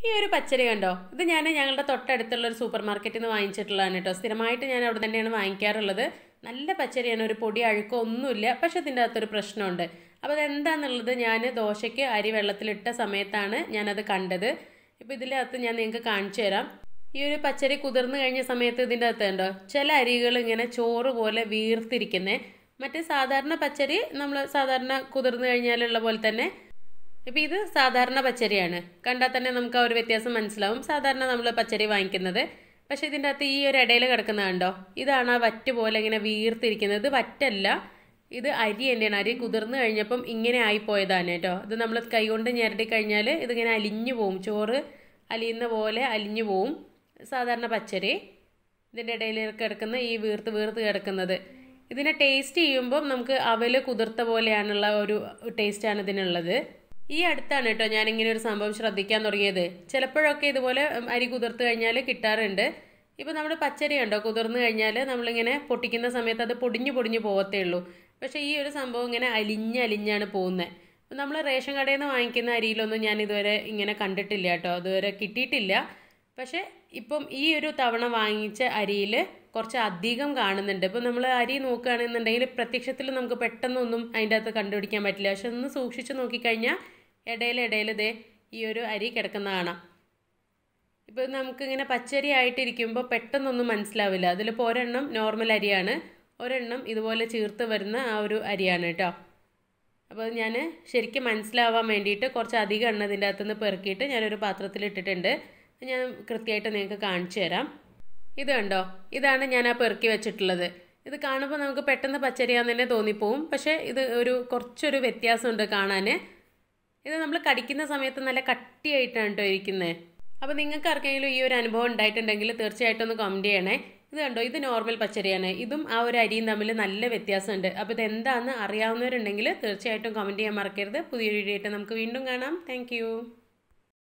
ഈ ഒരു പച്ചരി കണ്ടോ ഇത് ഞാൻ ഞങ്ങളുടെ തൊട്ടടുത്തുള്ള ഒരു സൂപ്പർ മാർക്കറ്റിൽ നിന്ന് വാങ്ങിച്ചിട്ടുള്ളതാണ് കേട്ടോ സ്ഥിരമായിട്ട് ഞാൻ അവിടെ തന്നെയാണ് വാങ്ങിക്കാറുള്ളത് നല്ല പച്ചരിയാണ് ഒരു പൊടി അഴുക്കോ ഒന്നുമില്ല പക്ഷെ ഇതിൻ്റെ അകത്തൊരു പ്രശ്നമുണ്ട് അപ്പോൾ അതെന്താണെന്നുള്ളത് ഞാൻ ദോശയ്ക്ക് അരി വെള്ളത്തിലിട്ട സമയത്താണ് ഞാനത് കണ്ടത് ഇപ്പോൾ ഇതിനകത്ത് ഞാൻ നിങ്ങൾക്ക് കാണിച്ചു തരാം ഈ ഒരു പച്ചരി കുതിർന്നു കഴിഞ്ഞ സമയത്ത് ഇതിൻ്റെ അകത്ത് ഉണ്ടോ ചില അരികൾ ഇങ്ങനെ ചോറ് പോലെ വീർത്തിരിക്കുന്നേ മറ്റേ സാധാരണ പച്ചരി നമ്മൾ സാധാരണ കുതിർന്നു കഴിഞ്ഞാലുള്ള പോലെ തന്നെ ഇപ്പം ഇത് സാധാരണ പച്ചരിയാണ് കണ്ടാൽ തന്നെ നമുക്ക് ആ ഒരു വ്യത്യാസം മനസ്സിലാവും സാധാരണ നമ്മൾ പച്ചരി വാങ്ങിക്കുന്നത് പക്ഷേ ഇതിൻ്റെ അകത്ത് ഈ ഒരു ഇടയിൽ കിടക്കുന്നത് കണ്ടോ ഇതാണ് ആ വറ്റ് പോലെ ഇങ്ങനെ വീർത്തിരിക്കുന്നത് ഇത് വറ്റല്ല ഇത് അരി തന്നെയാണ് അരി കുതിർന്നു കഴിഞ്ഞപ്പം ഇങ്ങനെ ആയിപ്പോയതാണ് കേട്ടോ ഇത് നമ്മൾ കൈകൊണ്ട് ഞെരടി കഴിഞ്ഞാൽ ഇതിങ്ങനെ അലിഞ്ഞു പോവും ചോറ് അലിയുന്ന പോലെ അലിഞ്ഞു പോവും സാധാരണ പച്ചരി ഇതിൻ്റെ ഇടയിൽ കിടക്കുന്ന ഈ വീർത്ത് വീർത്ത് കിടക്കുന്നത് ഇതിനെ ടേസ്റ്റ് ചെയ്യുമ്പോൾ നമുക്ക് അവല് കുതിർത്ത പോലെയാണുള്ള ഒരു ടേസ്റ്റാണ് ഇതിനുള്ളത് ഈ അടുത്താണ് കേട്ടോ ഞാനിങ്ങനെ ഒരു സംഭവം ശ്രദ്ധിക്കാൻ തുടങ്ങിയത് ചിലപ്പോഴൊക്കെ ഇതുപോലെ ഉം, അരി കുതിർത്ത് കഴിഞ്ഞാൽ കിട്ടാറുണ്ട് ഇപ്പോൾ നമ്മുടെ പച്ചരി കണ്ടോ കുതിർന്ന് കഴിഞ്ഞാൽ നമ്മളിങ്ങനെ പൊട്ടിക്കുന്ന സമയത്ത് അത് പൊടിഞ്ഞു പൊടിഞ്ഞു പോകത്തേ ഉള്ളൂ പക്ഷേ ഈ ഒരു സംഭവം ഇങ്ങനെ അലിഞ്ഞ് അലിഞ്ഞാണ് പോകുന്നത് നമ്മൾ റേഷൻ കടയിൽ നിന്ന് വാങ്ങിക്കുന്ന അരിയിലൊന്നും ഞാൻ ഇതുവരെ ഇങ്ങനെ കണ്ടിട്ടില്ല കേട്ടോ അതുവരെ കിട്ടിയിട്ടില്ല പക്ഷേ ഇപ്പം ഈ ഒരു തവണ വാങ്ങിച്ച അരിയിൽ കുറച്ച് അധികം കാണുന്നുണ്ട് ഇപ്പം നമ്മൾ അരി നോക്കുകയാണെന്നുണ്ടെങ്കിൽ പ്രത്യക്ഷത്തിൽ നമുക്ക് പെട്ടെന്നൊന്നും അതിൻ്റെ അകത്ത് കണ്ടുപിടിക്കാൻ പറ്റില്ല പക്ഷെ ഒന്ന് സൂക്ഷിച്ച് നോക്കിക്കഴിഞ്ഞാൽ ഇടയിൽ ഇടയിൽ ദേ ഈ ഒരു അരി കിടക്കുന്ന കാണാം ഇപ്പോൾ നമുക്കിങ്ങനെ പച്ചരി ആയിട്ടിരിക്കുമ്പോൾ പെട്ടെന്നൊന്നും മനസ്സിലാവില്ല അതിലിപ്പോൾ ഒരെണ്ണം നോർമൽ അരിയാണ് ഒരെണ്ണം ഇതുപോലെ ചീർത്ത് വരുന്ന ആ ഒരു അരിയാണ് കേട്ടോ അപ്പോൾ ഞാൻ ശരിക്കും മനസ്സിലാവാൻ വേണ്ടിയിട്ട് കുറച്ച് അധികം എണ്ണ ഇതിൻ്റെ അകത്തുനിന്ന് പെറുക്കിയിട്ട് ഞാനൊരു പാത്രത്തിൽ ഇട്ടിട്ടുണ്ട് ഞാൻ കൃത്യമായിട്ട് നിങ്ങൾക്ക് കാണിച്ചു തരാം ഇത് കണ്ടോ ഇതാണ് ഞാൻ ആ പെറുക്കി വെച്ചിട്ടുള്ളത് ഇത് കാണുമ്പോൾ നമുക്ക് പെട്ടെന്ന് പച്ചരിയാന്ന് തന്നെ തോന്നിപ്പോവും പക്ഷേ ഇത് ഒരു കുറച്ചൊരു വ്യത്യാസമുണ്ട് കാണാൻ ഇത് നമ്മൾ കടിക്കുന്ന സമയത്ത് നല്ല കട്ടിയായിട്ടാണ് കേട്ടോ ഇരിക്കുന്നത് അപ്പോൾ നിങ്ങൾക്ക് ആർക്കെങ്കിലും ഈ ഒരു അനുഭവം ഉണ്ടായിട്ടുണ്ടെങ്കിൽ തീർച്ചയായിട്ടും ഒന്ന് കമൻറ്റ് ചെയ്യണേ ഇത് കണ്ടോ ഇത് നോർമൽ പച്ചരിയാണ് ഇതും ആ ഒരു അരിയും തമ്മിൽ നല്ല വ്യത്യാസമുണ്ട് അപ്പോൾ ഇത് എന്താണെന്ന് അറിയാവുന്നവരുണ്ടെങ്കിൽ തീർച്ചയായിട്ടും കമൻറ്റ് ചെയ്യാൻ മറക്കരുത് പുതിയൊരു വീഡിയോ ആയിട്ട് നമുക്ക് വീണ്ടും കാണാം താങ്ക്